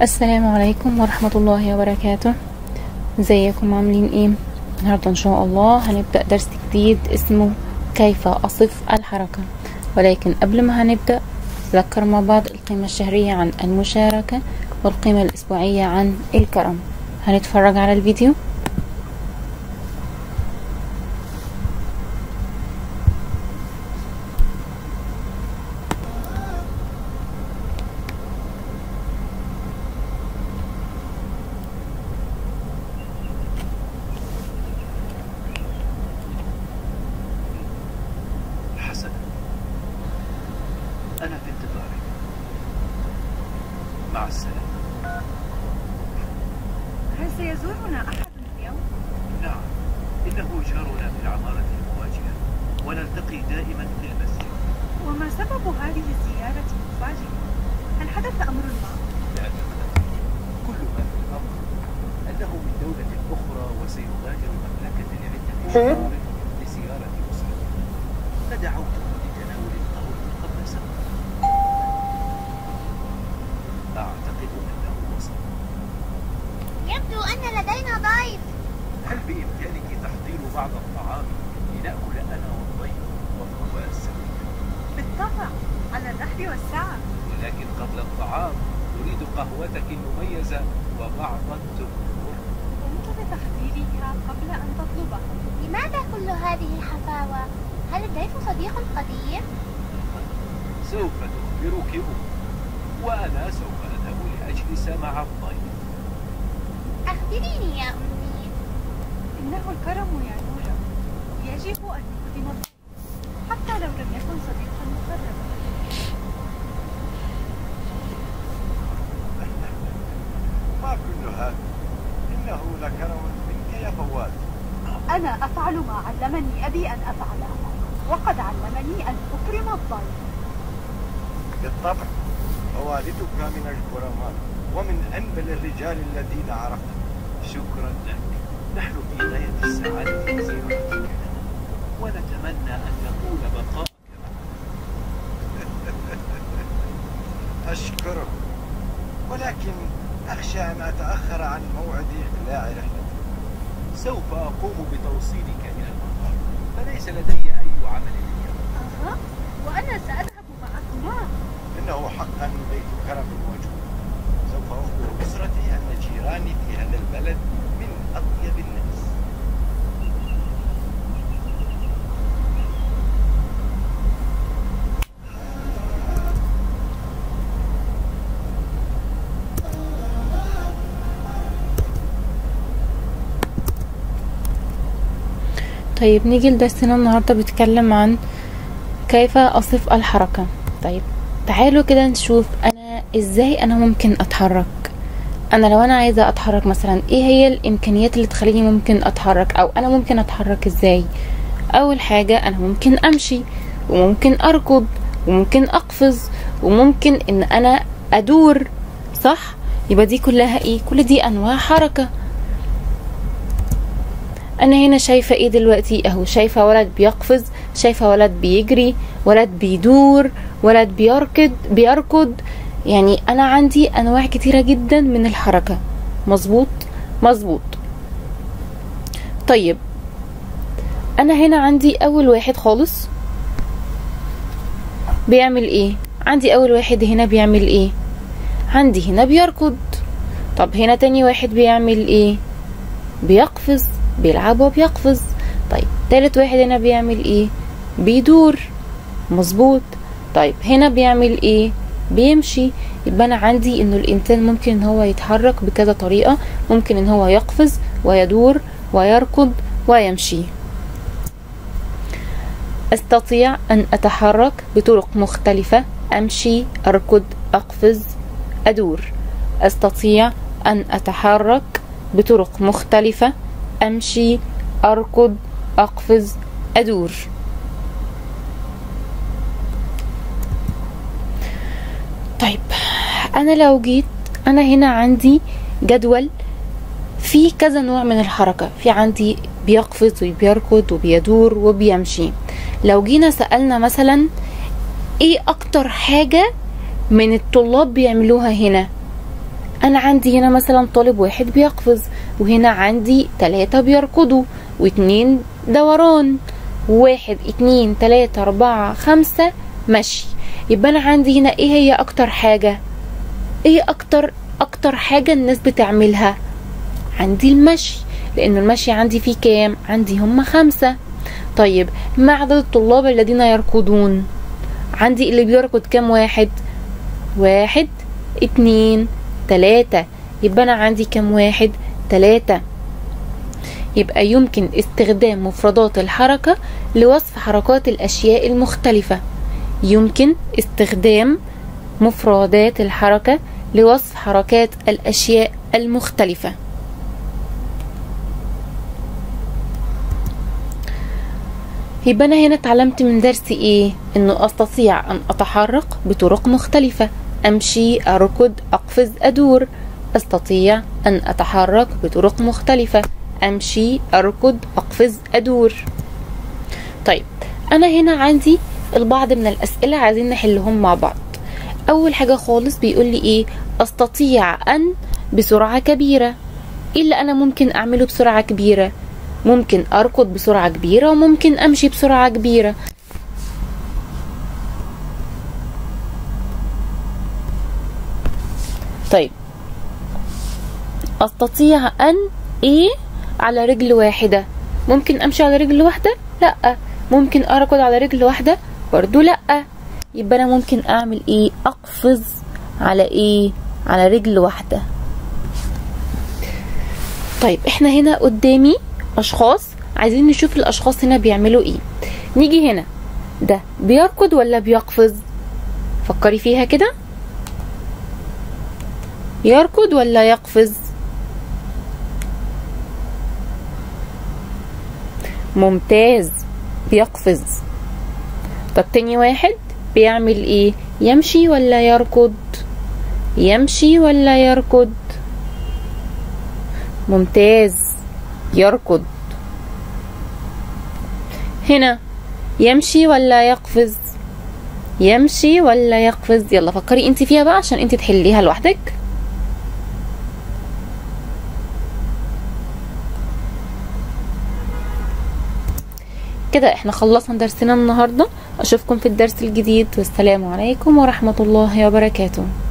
السلام عليكم ورحمة الله وبركاته ازيكم عاملين ايه النهاردة ان شاء الله هنبدأ درس جديد اسمه كيف اصف الحركة ولكن قبل ما هنبدأ نذكر مع بعض القيمة الشهرية عن المشاركة والقيمة الاسبوعية عن الكرم هنتفرج على الفيديو حسنا أنا في انتظارك مع السلامة هل سيزورنا أحد اليوم؟ نعم إنه جارنا في العمارة المواجهة ونلتقي دائما في المسجد وما سبب هذه الزيارة المفاجئة؟ هل حدث أمر ما؟ لا أتمنى كل ما في الأمر أنه من دولة أخرى وسيغادر مملكة لعدة شهور لزيارة أسرته فدعوته لتناول القهوة قبل سفر أعتقد أنه وصل يبدو أن لدينا ضيف هل بإمكانك تحضير بعض الطعام لنأكل أنا والضيف والقوى السوية؟ بالطبع على الرحب والسعة ولكن قبل الطعام نريد قهوتك المميزة وبعض التمور قمت بتحضيرها قبل أن تطلبها لماذا كل هذه الحفاوة؟ هل الضيف صديق قديم؟ سوف تخبرك أمي وأنا سوف أذهب لأجلس مع الضيف أخبريني يا أمي إنه الكرم يا نورا يجب أن نقدم الضيف حتى لو لم يكن صديقا مقربا ما كل هذا إنه لكرم منك يا فواز أنا أفعل ما علمني أبي أن أفعله وقد علمني أن أكرم الضيف بالطبع فوالدك من الكرماء ومن أنبل الرجال الذين عرفت شكرا لك نحن في غاية السعادة بزيارتك لنا ونتمنى أن يطول بقاءك معنا أشكرك ولكن أخشى أن أتأخر عن موعد إقلاع رحلتي سوف أقوم بتوصيلك إلى المطار فليس لدي أي عمل اليوم أها وأنا سأذهب معكما إنه حقا بيت كرم وجود سوف أخبر أسرتي أن جيراني في هذا البلد من أطيب الناس طيب نيجي لدرسنا النهاردة بيتكلم عن كيف أصف الحركة طيب تعالوا كده نشوف أنا إزاي أنا ممكن أتحرك أنا لو أنا عايزة أتحرك مثلا إيه هي الإمكانيات اللي تخليني ممكن أتحرك أو أنا ممكن أتحرك إزاي أول حاجة أنا ممكن أمشي وممكن أركض وممكن أقفز وممكن إن أنا أدور صح يبقى دي كلها إيه كل دي أنواع حركة انا هنا شايفه ايه دلوقتي اهو شايفه ولد بيقفز شايفه ولد بيجري ولد بيدور ولد بيركض بيركض يعني انا عندي انواع كتيره جدا من الحركه مظبوط مظبوط طيب انا هنا عندي اول واحد خالص بيعمل ايه عندي اول واحد هنا بيعمل ايه عندي هنا بيركض طب هنا تاني واحد بيعمل ايه بيقفز بيلعب وبيقفز طيب تالت واحد هنا بيعمل ايه بيدور مظبوط طيب هنا بيعمل ايه بيمشي يبقى انا عندي انه الانسان ممكن ان هو يتحرك بكذا طريقة ممكن ان هو يقفز ويدور ويركض ويمشي استطيع ان اتحرك بطرق مختلفة امشي اركض اقفز ادور استطيع ان اتحرك بطرق مختلفة امشي اركض اقفز ادور طيب انا لو جيت انا هنا عندي جدول فيه كذا نوع من الحركة في عندي بيقفز وبيركض وبيدور وبيمشي لو جينا سألنا مثلا ايه اكتر حاجة من الطلاب بيعملوها هنا انا عندي هنا مثلا طالب واحد بيقفز وهنا عندي تلاتة بيركضوا واتنين دوران واحد اتنين تلاتة اربعة خمسة مشي يبقى انا عندي هنا ايه هي اكتر حاجة ايه اكتر اكتر حاجة الناس بتعملها عندي المشي لان المشي عندي فيه كام عندي هم خمسة طيب ما عدد الطلاب الذين يركضون عندي اللي بيركض كام واحد واحد اتنين تلاتة يبقى انا عندي كام واحد تلاتة يبقى يمكن استخدام مفردات الحركة لوصف حركات الأشياء المختلفة يمكن استخدام مفردات الحركة لوصف حركات الأشياء المختلفة يبقى أنا هنا اتعلمت من درسي إيه؟ إنه أستطيع أن أتحرك بطرق مختلفة أمشي أركض أقفز أدور أستطيع أن أتحرك بطرق مختلفة أمشي أركض أقفز أدور طيب أنا هنا عندي البعض من الأسئلة عايزين نحلهم مع بعض أول حاجة خالص بيقول لي إيه أستطيع أن بسرعة كبيرة إيه اللي أنا ممكن أعمله بسرعة كبيرة ممكن أركض بسرعة كبيرة وممكن أمشي بسرعة كبيرة طيب استطيع ان ايه على رجل واحده ممكن امشي على رجل واحده لا ممكن اركض على رجل واحده برضو لا يبقى انا ممكن اعمل ايه اقفز على ايه على رجل واحده طيب احنا هنا قدامي اشخاص عايزين نشوف الاشخاص هنا بيعملوا ايه نيجي هنا ده بيركض ولا بيقفز فكري فيها كده يركض ولا يقفز ممتاز بيقفز طب تاني واحد بيعمل ايه يمشي ولا يركض يمشي ولا يركض ممتاز يركض هنا يمشي ولا يقفز يمشي ولا يقفز يلا فكري انت فيها بقى عشان انت تحليها لوحدك كده احنا خلصنا درسنا النهارده اشوفكم في الدرس الجديد والسلام عليكم ورحمه الله وبركاته